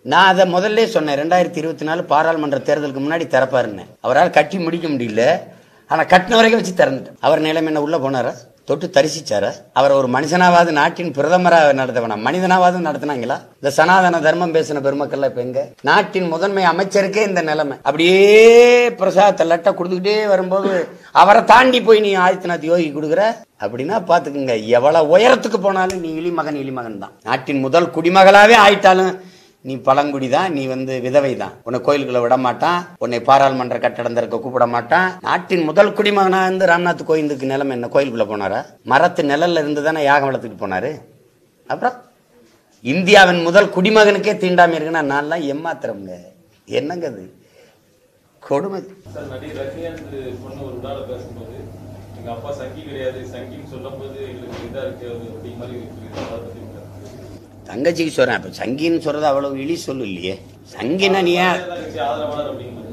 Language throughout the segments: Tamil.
நான் அதை முதல்ல சொன்னேன் ரெண்டாயிரத்தி இருபத்தி நாலு பாராளுமன்ற தேர்தலுக்கு முன்னாடி திறப்பாருன்னு அவரால் கட்டி முடிக்க முடியல ஆனால் கட்டின வரைக்கும் வச்சு திறந்துட்டேன் அவர் நிலைமை என்ன உள்ள போனாரா தொட்டு தரிசிச்சாரா அவர் ஒரு மனுஷனாவது நாட்டின் பிரதமராக நடத்தவனா மனிதனாவது நடத்தினாங்களா இந்த சனாதன தர்மம் பேசின பெருமக்கள்லாம் இப்ப எங்க நாட்டின் முதன்மை அமைச்சருக்கே இந்த நிலைமை அப்படியே பிரசாதத்தை லட்டை கொடுத்துக்கிட்டே வரும்போது அவரை தாண்டி போய் நீ ஆதித்யநாத் யோகி கொடுக்குற அப்படின்னா பாத்துக்குங்க எவ்வளவு உயரத்துக்கு போனாலும் நீ இளிமகன் இளிமகன் தான் நாட்டின் முதல் குடிமகளாவே ஆயிட்டாலும் நீ பழங்குடி தான் நீ வந்து விதவை தான் உன்னை கோயிலுக்குள்ள விட மாட்டான் உன்னை பாராளுமன்ற கட்டடம் திறக்க கூப்பிட மாட்டான் நாட்டின் முதல் குடிமகனா இருந்து ராம்நாத் கோவிந்துக்கு நிலைமை என்ன கோயிலுக்குள்ள போனாரா மரத்து நிழல்ல இருந்து தானே யாகம் வளர்த்துட்டு போனாரு அப்புறம் இந்தியாவின் முதல் குடிமகனுக்கே தீண்டாம இருக்குன்னா நான்லாம் ஏமாத்துறவங்க என்னங்க அது கொடுமை சார் நடிகர் ரஜினிகாந்த் பொண்ணு ஒரு விழால பேசும்போது எங்க அப்பா சங்கி கிடையாது சங்கின்னு சொல்லும்போது எங்களுக்கு இதா இருக்கு அது அப்படி மாதிரி இருக்கு அதை பத்தி உங்க தங்கச்சிக்கு சொல்றேன் அப்ப சங்கின்னு சொல்றது அவ்வளவு இழி சொல்லு இல்லையே சங்கினா நீ ஏன் தான் கட்சி ஆதரவாளர் அப்படிங்கிறது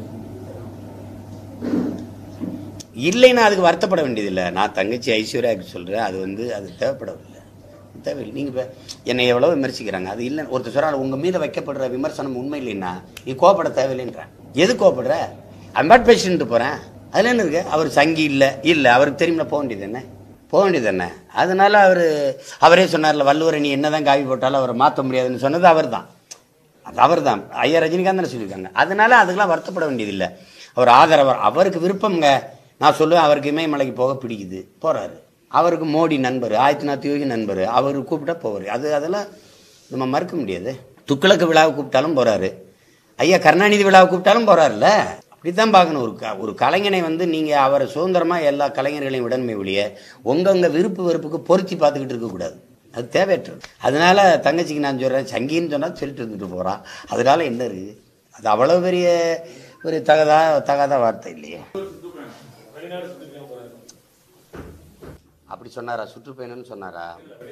இல்லைன்னா அதுக்கு வருத்தப்பட வேண்டியதில்லை நான் தங்கச்சி ஐஸ்வர்யாவுக்கு சொல்கிறேன் அது வந்து அது தேவைப்படவில்லை தேவையில்லை நீங்கள் இப்போ என்னை எவ்வளோ விமர்சிக்கிறாங்க அது இல்லை ஒருத்தர் சொல்கிறாங்க உங்கள் மீது வைக்கப்படுற விமர்சனம் உண்மை இல்லைன்னா நீ கோவப்பட தேவையில்லைன்றேன் எது கோவப்படுற அம்பாட் பேசிட்டு போகிறேன் அதில் என்ன இருக்கு அவர் சங்கி இல்லை இல்லை அவருக்கு தெரியுமில்ல போக வேண்டியது என்ன போக வேண்டியது என்ன அதனால அவர் அவரே சொன்னார்ல வள்ளுவரை நீ என்னதான் காவி போட்டாலும் அவரை மாற்ற முடியாதுன்னு சொன்னது அவர் தான் அது அவர் தான் ஐயா ரஜினிகாந்த் சொல்லியிருக்காங்க அதனால அதுக்கெல்லாம் வருத்தப்பட வேண்டியதில்லை அவர் ஆதரவர் அவருக்கு விருப்பம்ங்க நான் சொல்லுவேன் அவருக்கு இமயமலைக்கு போக பிடிக்குது போறாரு அவருக்கு மோடி நண்பர் ஆதித்யநாத் யோகி நண்பர் அவர் கூப்பிட்டா போவார் அது அதெல்லாம் நம்ம மறுக்க முடியாது துக்ளக்கு விழாவை கூப்பிட்டாலும் போறாரு ஐயா கருணாநிதி விழாவை கூப்பிட்டாலும் போறாருல்ல அப்படித்தான் பார்க்கணும் ஒரு க- ஒரு கலைஞனை வந்து நீங்க அவரை சுதந்திரமா எல்லா கலைஞர்களையும் விடணுமே ஒழிய உங்கங்க விருப்பு வெறுப்புக்கு பொருத்தி பார்த்துக்கிட்டு இருக்கக்கூடாது அது தேவையற்றது அதனால தங்கச்சிக்கு நான் சொல்றேன் சங்கின்னு சொன்னா சொல்லிட்டு இருந்துட்டு போறான் அதனால என்ன இருக்கு அது அவ்வளவு பெரிய ஒரு தகதா தகாத வார்த்தை இல்லையே வெளிநாடு சுற்றுலா போறாரு அப்படி சொன்னாரா சுற்றுப்பயணம்னு சொன்னாரா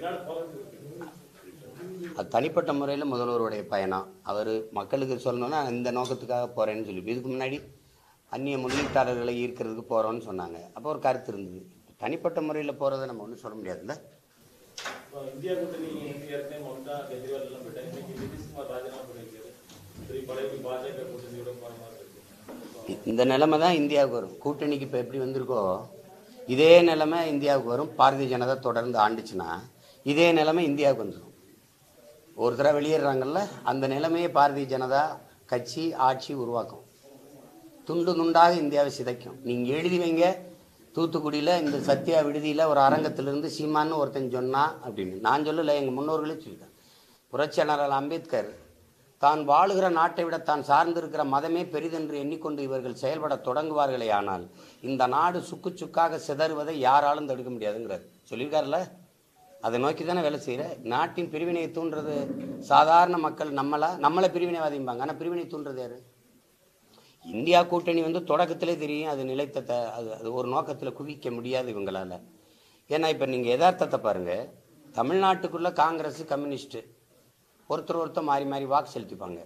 அது தனிப்பட்ட முறையில் முதல்வருடைய பயணம் அவர் மக்களுக்கு சொல்லணும்னா இந்த நோக்கத்துக்காக போறேன்னு சொல்லி இதுக்கு முன்னாடி அந்நிய முதலீட்டாளர்களை ஈர்க்கிறதுக்கு போறோம்னு சொன்னாங்க அப்போ ஒரு கருத்து இருந்தது தனிப்பட்ட முறையில் போறதை நம்ம ஒன்றும் சொல்ல முடியாதுல்ல இப்போ இந்தியா கூட்டணி வந்து ஏற்கனவே மம்தா கெஜ்ரிவால் எல்லாம் போயிட்டாங்க இன்னைக்கு நிதிஷ்குமார் ராஜினாமா பண்ணியிருக்காரு சரி பழைய பாஜக கூட்டணியோட போற மாதிரி இருக்கு இந்த நிலைமை தான் இந்தியாவுக்கு வரும் கூட்டணிக்கு இப்போ எப்படி வந்திருக்கோ இதே நிலைமை இந்தியாவுக்கு வரும் பாரதிய ஜனதா தொடர்ந்து ஆண்டுச்சுன்னா இதே நிலைமை இந்தியாவுக்கு வந்துடும் ஒரு தடவை வெளியேறாங்கல்ல அந்த நிலைமையை பாரதிய ஜனதா கட்சி ஆட்சி உருவாக்கும் துண்டு துண்டாக இந்தியாவை சிதைக்கும் நீங்கள் எழுதி வைங்க தூத்துக்குடியில் இந்த சத்யா விடுதியில் ஒரு அரங்கத்திலிருந்து சீமான்னு ஒருத்தன் சொன்னான் அப்படின்னு நான் சொல்லலை எங்கள் முன்னோர்களே சொல்லிட்டேன் புரட்சியாளர் அம்பேத்கர் தான் வாழுகிற நாட்டை விட தான் சார்ந்திருக்கிற மதமே பெரிதென்று எண்ணிக்கொண்டு இவர்கள் செயல்பட தொடங்குவார்களே ஆனால் இந்த நாடு சுக்கு சுக்காக சிதறுவதை யாராலும் தடுக்க முடியாதுங்கிறார் சொல்லியிருக்காருல்ல அதை நோக்கி தானே வேலை செய்கிற நாட்டின் பிரிவினையை தூண்டுறது சாதாரண மக்கள் நம்மளா நம்மளை பிரிவினைவாதிம்பாங்க ஆனால் பிரிவினை தூண்டுறது யாரு இந்தியா கூட்டணி வந்து தொடக்கத்திலே தெரியும் அது நிலைத்த த- அது அது ஒரு நோக்கத்தில் குவிக்க முடியாது இவங்களால ஏன்னா இப்போ நீங்கள் யதார்த்தத்தை பாருங்க தமிழ்நாட்டுக்குள்ள காங்கிரஸ் கம்யூனிஸ்ட் ஒருத்தர் ஒருத்தர் மாறி மாறி வாக்கு செலுத்திப்பாங்க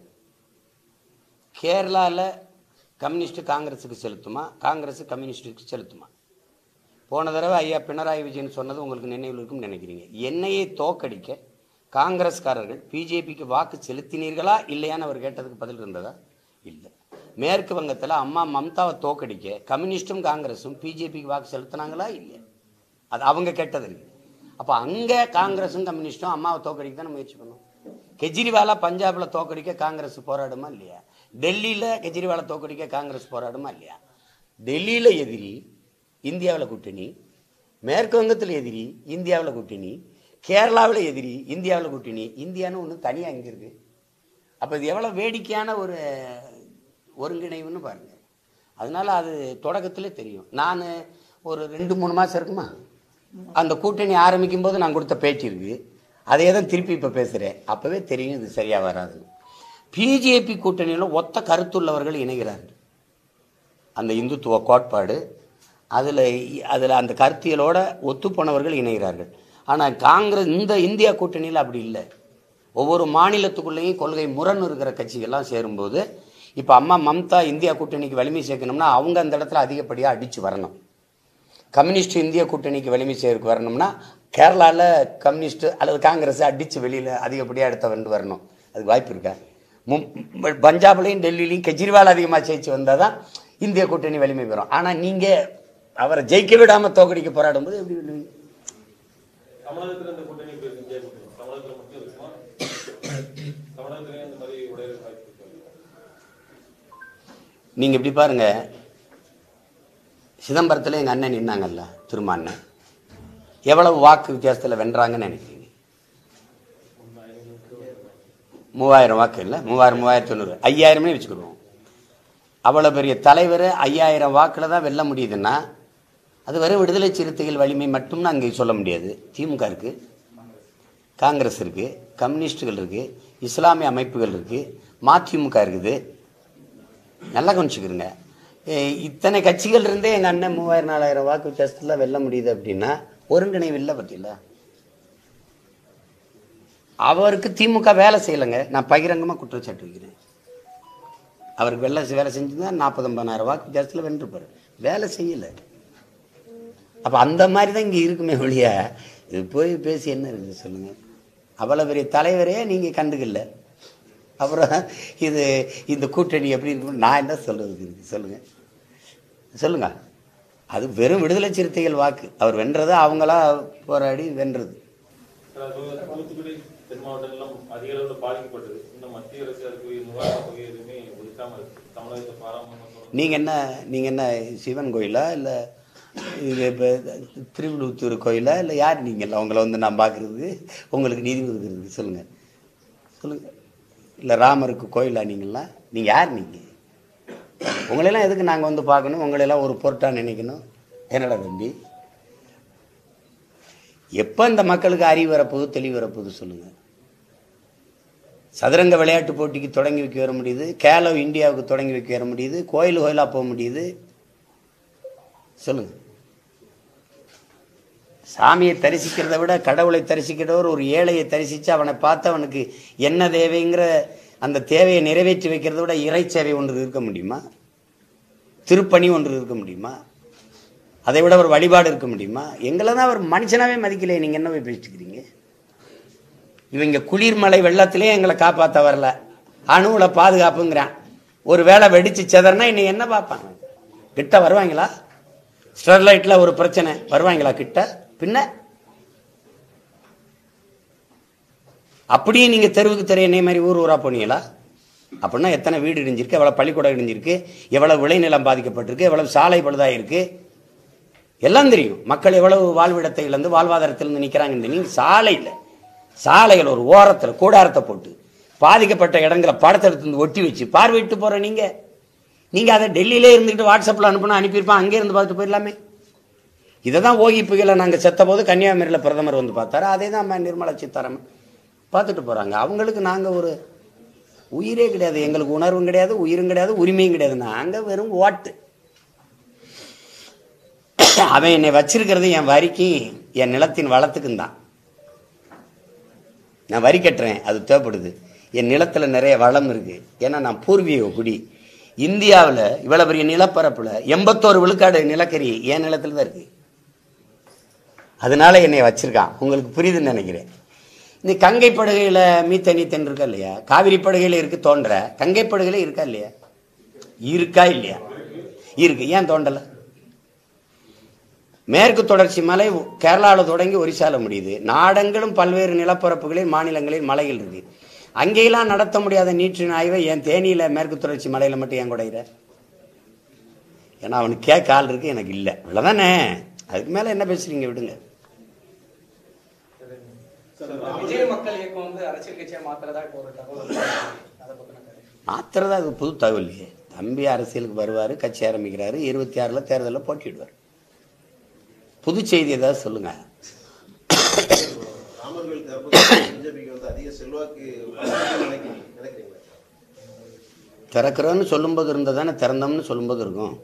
கேரளாவில் கம்யூனிஸ்ட் காங்கிரஸுக்கு செலுத்துமா காங்கிரஸ் கம்யூனிஸ்டுக்கு செலுத்துமா போன தடவை ஐயா பினராயி விஜயன் சொன்னது உங்களுக்கு நினைவில் இருக்கும்னு நினைக்கிறீங்க என்னையே தோக்கடிக்க காங்கிரஸ்காரர்கள் பிஜேபிக்கு வாக்கு செலுத்தினீர்களா இல்லையான்னு அவர் கேட்டதுக்கு பதில் இருந்ததா இல்லை மேற்கு வங்கத்தில் அம்மா மம்தாவை தோக்கடிக்க கம்யூனிஸ்டும் காங்கிரஸும் பிஜேபிக்கு வாக்கு செலுத்தினாங்களா இல்லையா அது அவங்க கேட்டது இருக்கு அப்போ அங்கே காங்கிரஸும் கம்யூனிஸ்டும் அம்மாவை தோக்கடிக்க தானே முயற்சி பண்ணும் கெஜ்ரிவாலா பஞ்சாப்ல தோக்கடிக்க காங்கிரஸ் போராடுமா இல்லையா டெல்லியில் கெஜ்ரிவாலை தோக்கடிக்க காங்கிரஸ் போராடுமா இல்லையா டெல்லியில் எதிரி இந்தியாவில் கூட்டணி மேற்கு வங்கத்தில் எதிரி இந்தியாவில் கூட்டணி கேரளாவில் எதிரி இந்தியாவில் கூட்டணி இந்தியான்னு ஒன்று தனியாக இங்கே இருக்கு அப்போ இது எவ்வளோ வேடிக்கையான ஒரு ஒருங்கிணைவுன்னு பாருங்க அதனால அது தொடக்கத்திலே தெரியும் நான் ஒரு ரெண்டு மூணு மாதம் இருக்குமா அந்த கூட்டணி ஆரம்பிக்கும் போது நான் கொடுத்த பேச்சு இருக்கு அதே தான் திருப்பி இப்போ பேசுகிறேன் அப்போவே தெரியும் இது சரியாக வராது பிஜேபி கூட்டணியில் ஒத்த கருத்துள்ளவர்கள் இணைகிறார்கள் அந்த இந்துத்துவ கோட்பாடு அதில் அதில் அந்த கருத்தியலோட ஒத்துப்போனவர்கள் இணைகிறார்கள் ஆனால் காங்கிரஸ் இந்த இந்தியா கூட்டணியில் அப்படி இல்லை ஒவ்வொரு மாநிலத்துக்குள்ளேயும் கொள்கை முரண் இருக்கிற கட்சிகள்லாம் சேரும்போது இப்போ அம்மா மம்தா இந்தியா கூட்டணிக்கு வலிமை சேர்க்கணும்னா அவங்க அந்த இடத்துல அதிகப்படியாக அடித்து வரணும் கம்யூனிஸ்ட் இந்திய கூட்டணிக்கு வலிமை சேர்க்க வரணும்னா கேரளாவில் கம்யூனிஸ்ட் அல்லது காங்கிரஸ் அடித்து வெளியில் அதிகப்படியாக எடுத்த வந்து வரணும் அதுக்கு வாய்ப்பு இருக்கா மும் பஞ்சாப்லையும் டெல்லியிலையும் கெஜ்ரிவால் அதிகமாக ஜெயிச்சு வந்தால் தான் இந்திய கூட்டணி வலிமை பெறும் ஆனால் நீங்கள் அவரை ஜெயிக்க விடாமல் தோக்கடிக்க போராடும் போது எப்படி வெல்லுவீங்க தமிழகத்துல இந்த கூட்டணி இப்ப இருக்கு, இந்தியா கூட்டணி தமிழகத்துல மட்டும் இருக்குமா தமிழகத்திலேயே இந்த மாதிரி உடைய வாய்ப்பு இருக்கு நீங்கள் இப்படி பாருங்க சிதம்பரத்தில் எங்கள் அண்ணன் நின்னாங்கல்ல திருமாண்ணன் எவ்வளவு வாக்கு வித்தியாசத்தில் வென்றாங்கன்னு நினைக்கிறீங்க மூவாயிரம் வாக்கு இல்லை மூவாயிரம் மூவாயிரத்தி தொண்ணூறு ஐயாயிரமே வச்சுக்கிடுவோம் அவ்வளோ பெரிய தலைவர் ஐயாயிரம் வாக்கில் தான் வெல்ல முடியுதுன்னா அது வெறும் விடுதலை சிறுத்தைகள் வலிமை மட்டும்னு அங்கே சொல்ல முடியாது திமுக இருக்குது காங்கிரஸ் இருக்குது கம்யூனிஸ்டுகள் இருக்குது இஸ்லாமிய அமைப்புகள் இருக்குது மதிமுக இருக்குது நல்லா கவனிச்சுக்கிறங்க ஏய், இத்தனை கட்சிகள் இருந்தே எங்கள் அண்ணன் மூவாயிரம் நாலாயிரம் வாக்கு வித்தியாசத்தில் வெல்ல முடியுது அப்படின்னா ஒருங்கிணைவு இல்லை பற்றியில அவருக்கு திமுக வேலை செய்யலைங்க நான் பகிரங்கமாக குற்றச்சாட்டு வைக்கிறேன் அவருக்கு வெள்ள வேலை செஞ்சுருந்தா நாற்பது ஐம்பதாயிரம் வாக்கு வித்தியாசத்தில் வென்றுப்பார் வேலை செய்யலை அப்போ அந்த மாதிரி தான் இங்கே இருக்குமே ஒழிய இது போய் பேசி என்ன இருக்குது சொல்லுங்கள் அவ்வளோ பெரிய தலைவரே நீங்கள் கண்டுக்கல அப்புறம் இது இந்த கூட்டணி எப்படி இருக்கும் நான் என்ன சொல்கிறதுக்கு இருக்குது சொல்லுங்கள் சொல்லுங்கள் அது வெறும் விடுதலை சிறுத்தைகள் வாக்கு அவர் வென்றது அவங்களா போராடி வென்றது சார், அது தூத்துக்குடி தென் மாவட்டம் எல்லாம் அதிக அளவில் பாதிக்கப்பட்டது இன்னும் மத்திய அரசு அதுக்கு நிவாரண தொகை எதுவுமே ஒதுக்காம இருக்கு தமிழகத்தை பாராம நீங்கள் என்ன நீங்கள் என்ன சிவன் கோயிலா இல்லை இது இப்போ திருவிழுத்தூர் கோயிலா இல்லை யார் நீங்கள் அவங்கள வந்து நான் பார்க்குறதுக்கு உங்களுக்கு நீதி ஒதுக்குறதுக்கு சொல்லுங்கள் சொல்லுங்கள் இல்லை ராமருக்கு கோயிலா நீங்களாம் நீங்கள் யார் நீங்கள் உங்களெல்லாம் எதுக்கு நாங்கள் வந்து பார்க்கணும் உங்களெல்லாம் ஒரு பொருட்டாக நினைக்கணும் என்னடா தம்பி எப்போ இந்த மக்களுக்கு அறிவு வரப்போகுது தெளிவு வரப்போகுது சொல்லுங்கள் சதுரங்க விளையாட்டு போட்டிக்கு தொடங்கி வைக்க வர முடியுது கேலோ இந்தியாவுக்கு தொடங்கி வைக்க வர முடியுது கோயில் கோயிலாக போக முடியுது சொல்லுங்க சாமியை தரிசிக்கிறதை விட கடவுளை தரிசிக்கிறவர் ஒரு ஏழையை தரிசித்து அவனை பார்த்து அவனுக்கு என்ன தேவைங்கிற அந்த தேவையை நிறைவேற்றி வைக்கிறத விட இறை சேவை ஒன்று இருக்க முடியுமா திருப்பணி ஒன்று இருக்க முடியுமா அதை விட ஒரு வழிபாடு இருக்க முடியுமா எங்களை தான் அவர் மனுஷனாவே மதிக்கலையே நீங்கள் என்ன போய் பேசிக்கிறீங்க இவங்க குளிர்மலை வெள்ளத்திலே எங்களை காப்பாற்ற வரல அணுவுல பாதுகாப்புங்கிறான் ஒரு வேளை வெடிச்சு செதறனா இன்னைக்கு என்ன பார்ப்பாங்க கிட்ட வருவாங்களா ஸ்டெர்லைட்ல ஒரு பிரச்சனை வருவாங்களா கிட்ட பின்ன அப்படியே நீங்க தெருவுக்கு தெரிய என்னை மாதிரி ஊர் ஊரா போனீங்களா அப்படின்னா எத்தனை வீடு இடிஞ்சிருக்கு எவ்வளவு பள்ளிக்கூடம் இடிஞ்சிருக்கு எவ்வளவு விளைநிலம் பாதிக்கப்பட்டிருக்கு எவ்வளவு சாலை பழுதாயிருக்கு எல்லாம் தெரியும் மக்கள் எவ்வளவு வாழ்விடத்தை இழந்து வாழ்வாதாரத்திலிருந்து நிற்கிறாங்க நீங்க சாலையில் சாலைகள் ஒரு ஓரத்தில் கூடாரத்தை போட்டு பாதிக்கப்பட்ட இடங்களை படத்தை எடுத்து வந்து ஒட்டி வச்சு பார்வையிட்டு போற நீங்க நீங்க அதை டெல்லியிலே இருந்துக்கிட்டு வாட்ஸ்அப்பில் அனுப்புனா அனுப்பியிருப்பான் அங்கே இருந்து பார்த்துட்டு போயிடலாமே இதை தான் ஓகி புயலை நாங்கள் செத்த போது கன்னியாகுமரியில் பிரதமர் வந்து பார்த்தாரு அதே தான் அம்மா நிர்மலா சீதாராமன் பார்த்துட்டு போகிறாங்க அவங்களுக்கு நாங்கள் ஒரு உயிரே கிடையாது எங்களுக்கு உணர்வும் கிடையாது உயிரும் கிடையாது உரிமையும் கிடையாது நாங்கள் வெறும் ஓட்டு அவன் என்னை வச்சிருக்கிறது என் வரிக்கும் என் நிலத்தின் வளத்துக்கும் தான் நான் வரி கட்டுறேன் அது தேவைப்படுது என் நிலத்துல நிறைய வளம் இருக்கு ஏன்னா நான் பூர்வீக குடி இந்தியாவில் இவ்வளவு பெரிய நிலப்பரப்புல எண்பத்தோரு விழுக்காடு நிலக்கரி என் நிலத்துல தான் இருக்கு அதனால என்னை வச்சிருக்கான் உங்களுக்கு புரியுதுன்னு நினைக்கிறேன் இந்த கங்கை படுகையில மீத்தனி தென் இருக்கா இல்லையா காவிரி படுகையில இருக்கு தோன்ற கங்கை படுகையில இருக்கா இல்லையா இருக்கா இல்லையா இருக்கு ஏன் தோண்டலை மேற்கு தொடர்ச்சி மலை கேரளாவில் தொடங்கி ஒரிசால முடியுது நாடெங்கிலும் பல்வேறு நிலப்பரப்புகளில் மாநிலங்களில் மலைகள் இருக்கு அங்கேயெல்லாம் நடத்த முடியாத நீற்றின் ஆய்வை என் தேனியில மேற்கு தொடர்ச்சி மலையில மட்டும் ஏன் குடையிற ஏன்னா அவனுக்கு கேட்க ஆள் இருக்கு எனக்கு இல்லை இவ்வளவுதானே அதுக்கு மேல என்ன பேசுறீங்க விடுங்க விஜய் மக்கள் இயக்கம் வந்து அரசியல் கட்சியா மாத்துறதா இப்போ ஒரு தகவல் இருக்கு. அதை பத்தின கருத்து. மாத்திரதா அது புது தகவல் இல்லையே தம்பி அரசியலுக்கு வருவார் கட்சி ஆரம்பிக்கிறாரு இருபத்தி ஆறுல தேர்தலில் போட்டியிடுவார் புது செய்தி ஏதாவது சொல்லுங்க ராமர்கள் தரப்பு பிஜேபிக்கு வந்து அதிக செல்வாக்கு நினைக்கிறீங்க நினைக்கிறீங்களா திறக்கிறோன்னு சொல்லும்போது இருந்தால் தானே திறந்தோம்னு சொல்லும்போது இருக்கும்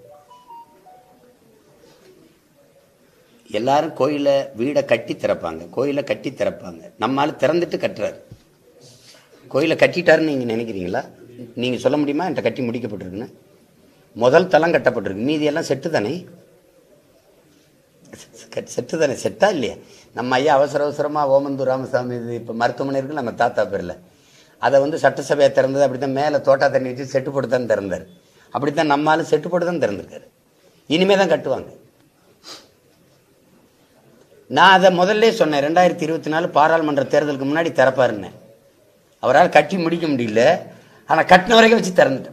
எல்லாரும் கோயிலை வீடை கட்டி திறப்பாங்க கோயிலை கட்டி திறப்பாங்க நம்மால் திறந்துட்டு கட்டுறாரு கோயிலை கட்டிட்டாருன்னு நீங்கள் நினைக்கிறீங்களா நீங்கள் சொல்ல முடியுமா என்கிட்ட கட்டி முடிக்கப்பட்டிருக்குன்னு முதல் தளம் கட்டப்பட்டிருக்கு மீதி எல்லாம் செட்டு தானே கட்- செட்டு தானே செட்டா இல்லையா நம்ம ஐயா அவசர அவசரமாக ஓமந்தூர் ராமசாமி இது இப்போ மருத்துவமனை இருக்கு நம்ம தாத்தா பேரில் அதை வந்து சட்டசபையை திறந்தது அப்படி தான் மேலே தோட்டா தண்ணி வச்சு செட்டு போட்டு தான் திறந்தார் அப்படி தான் நம்மளும் செட்டு போட்டு தான் திறந்திருக்காரு இனிமே தான் கட்டுவாங்க நான் அதை முதல்ல சொன்னேன் ரெண்டாயிரத்தி இருபத்தி நாலு பாராளுமன்ற தேர்தலுக்கு முன்னாடி திறப்பாருன்னேன் அவரால் கட்டி முடிக்க முடியல ஆனால் கட்டின வரைக்கும் வச்சு திறந்துட்டேன்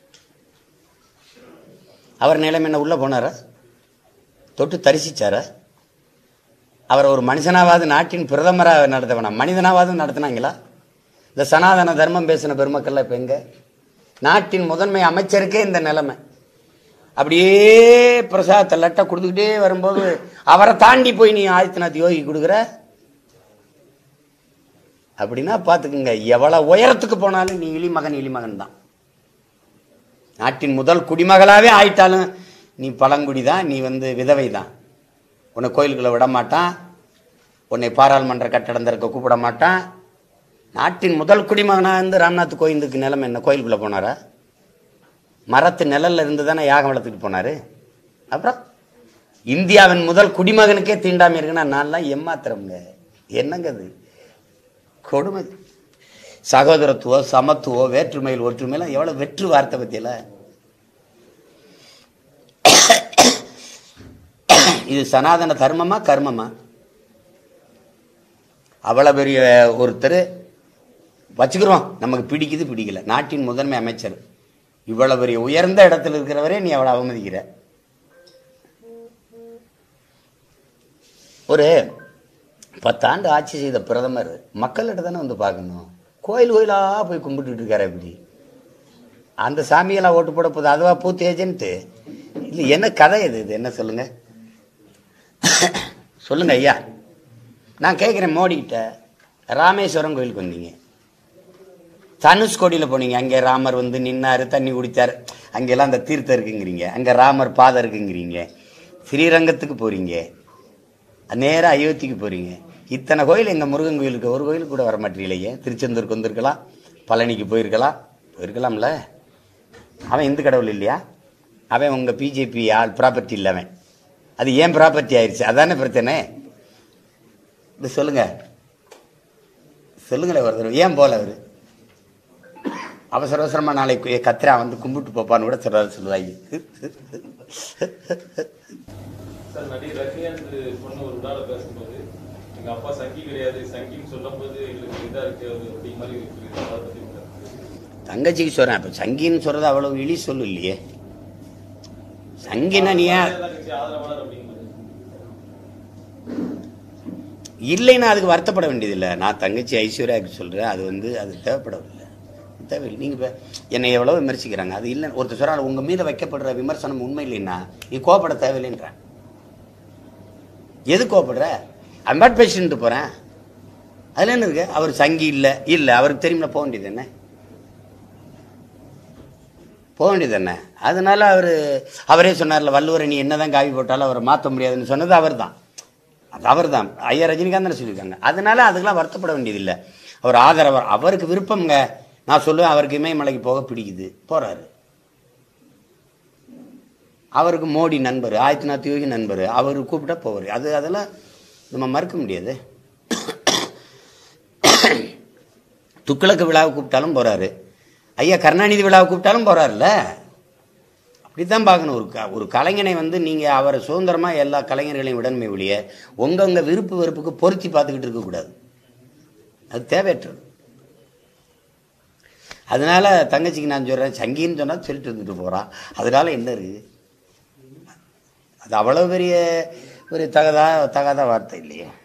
அவர் நிலைமை என்ன உள்ளே போனாரா தொட்டு தரிசிச்சாரா அவர் ஒரு மனுஷனாவது நாட்டின் பிரதமராக நடத்தவனா மனிதனாவது நடத்தினாங்களா இந்த சனாதன தர்மம் பேசின பெருமக்கள்லாம் இப்போ எங்க நாட்டின் முதன்மை அமைச்சருக்கே இந்த நிலைமை அப்படியே பிரசாதத்தை லட்டை கொடுத்துக்கிட்டே வரும்போது அவரை தாண்டி போய் நீ ஆதித்யநாத் யோகி கொடுக்குற அப்படின்னா பார்த்துக்குங்க எவ்வளவு உயரத்துக்கு போனாலும் நீ இளிமகன் இளிமகன் தான் நாட்டின் முதல் குடிமகளாவே ஆயிட்டாலும் நீ பழங்குடி தான் நீ வந்து விதவை தான் உன்னை கோயிலுக்குள்ள விட மாட்டான் உன்னை பாராளுமன்ற கட்டடம் திறக்க கூப்பிட மாட்டான் நாட்டின் முதல் குடிமகனா இருந்து ராம்நாத் கோவிந்துக்கு நிலைமை என்ன கோயிலுக்குள்ள போனாரா மரத்து நிழல்ல இருந்து தானே யாகம் வளர்த்துட்டு போனாரு அப்புறம் இந்தியாவின் முதல் குடிமகனுக்கே தீண்டாம இருக்குன்னா நான்லாம் ஏமாத்துறோங்க என்னங்க அது கொடுமை சகோதரத்துவம் சமத்துவம் வேற்றுமையில் ஒற்றுமையெல்லாம் எவ்வளவு வெற்று வார்த்தை பத்தியில இது சனாதன தர்மமா கர்மமா அவ்வளவு பெரிய ஒருத்தர் வச்சுக்கிறோம் நமக்கு பிடிக்குது பிடிக்கல நாட்டின் முதன்மை அமைச்சர் இவ்வளவு பெரிய உயர்ந்த இடத்துல இருக்கிறவரே நீ அவ்வளவு அவமதிக்கிற ஒரு பத்தாண்டு ஆட்சி செய்த பிரதமர் மக்கள்கிட்ட தானே வந்து பார்க்கணும் கோயில் கோயிலா போய் கும்பிட்டுட்டு இருக்காரு இப்படி அந்த சாமியெல்லாம் ஓட்டு போட போகுது அதுவா பூத்து ஏஜென்ட்டு இல்லை என்ன கதை இது இது என்ன சொல்லுங்க சொல்லுங்க ஐயா நான் கேட்குறேன் மோடிக்கிட்ட ராமேஸ்வரம் கோயிலுக்கு வந்தீங்க தனுஷ்கோடியில் போனீங்க அங்கே ராமர் வந்து நின்னாரு தண்ணி குடித்தார் அங்கெல்லாம் அந்த தீர்த்தம் இருக்குங்கிறீங்க அங்கே ராமர் பாதை இருக்குங்கிறீங்க ஸ்ரீரங்கத்துக்கு போறீங்க நேராக அயோத்திக்கு போறீங்க இத்தனை கோயில் எங்கள் முருகன் கோயிலுக்கு ஒரு கோயிலுக்கு கூட வர மாட்டீங்களே திருச்செந்தூருக்கு வந்திருக்கலாம் பழனிக்கு போயிருக்கலாம் போயிருக்கலாம்ல அவன் இந்து கடவுள் இல்லையா அவன் உங்கள் பிஜேபி ஆள் ப்ராப்பர்ட்டி இல்லை அவன் அது ஏன் ப்ராப்பர்ட்டி ஆயிடுச்சு அதானே பிரச்சனை இது சொல்லுங்க சொல்லுங்களேன் ஒரு தடவை ஏன் போல அவரு அவசர அவசரமா நாளைக்கு கத்திரா வந்து கும்பிட்டு போப்பான்னு கூட சொல்றாரு சொல்லுவாங்க சார் நடிகர் ரஜினிகாந்த் சொன்ன ஒரு விழால பேசும்போது எங்க அப்பா சங்கி கிடையாது சங்கின்னு சொல்லும்போது எங்களுக்கு இதா இருக்கு அது அப்படி மாதிரி இருக்கு அதை பத்தி உங்க கருத்து? தங்கச்சிக்கு சொல்றேன் இப்ப சங்கின்னு சொல்றது அவ்வளவு இழி சொல்லு இல்லையே சங்கினா நீ ஏன் பாரதிய கட்சி ஆதரவாளர் அப்படிங்கும்போது இல்லைன்னா அதுக்கு வருத்தப்பட வேண்டியதில்லை நான் தங்கச்சி ஐஸ்வர்யாவுக்கு சொல்கிறேன் அது வந்து அது தேவைப்படவில்லை தேவையில்லை நீங்கள் இப்போ என்னை எவ்வளோ விமர்சிக்கிறாங்க அது இல்லை ஒருத்தர் சொல்கிறாங்க உங்கள் மீது வைக்கப்படுற விமர்சனம் உண்மை இல்லைன்னா நீ கோவப்பட தேவையில்லைன்றேன் எது கோவப்படுற அம்பாட் பேசிட்டு போகிறேன் அதில் என்ன இருக்கு அவர் சங்கி இல்லை இல்லை அவருக்கு தெரியுமில்ல போக வேண்டியது என்ன போக வேண்டியது என்ன அதனால அவர் அவரே சொன்னார்ல வள்ளுவரை நீ என்னதான் காவி போட்டாலும் அவரை மாற்ற முடியாதுன்னு சொன்னது அவர் தான் அது அவர் தான் ஐயா ரஜினிகாந்த் தானே சொல்லியிருக்காங்க அதனால அதுக்கெல்லாம் வருத்தப்பட வேண்டியதில்லை அவர் ஆதரவர் அவருக்கு விருப்பம்ங்க நான் சொல்லுவேன் அவருக்கு இமயமலைக்கு போக பிடிக்குது போறாரு அவருக்கு மோடி நண்பர் ஆதித்யநாத் யோகி நண்பர் அவர் கூப்பிட்டா போவார் அது அதெல்லாம் நம்ம மறுக்க முடியாது துக்ளக்கு விழாவை கூப்பிட்டாலும் போறாரு ஐயா கருணாநிதி விழாவை கூப்பிட்டாலும் போறாருல்ல அப்படித்தான் பார்க்கணும் ஒரு க- ஒரு கலைஞனை வந்து நீங்க அவரை சுதந்திரமா எல்லா கலைஞர்களையும் விடணுமே ஒழிய உங்கங்க விருப்பு வெறுப்புக்கு பொருத்தி பார்த்துக்கிட்டு இருக்கக்கூடாது அது தேவையற்றது அதனால தங்கச்சிக்கு நான் சொல்றேன் சங்கின்னு சொன்னா சொல்லிட்டு இருந்துட்டு போறான் அதனால என்ன இருக்கு அது அவ்வளவு பெரிய ஒரு தகதா தகாத வார்த்தை இல்லையே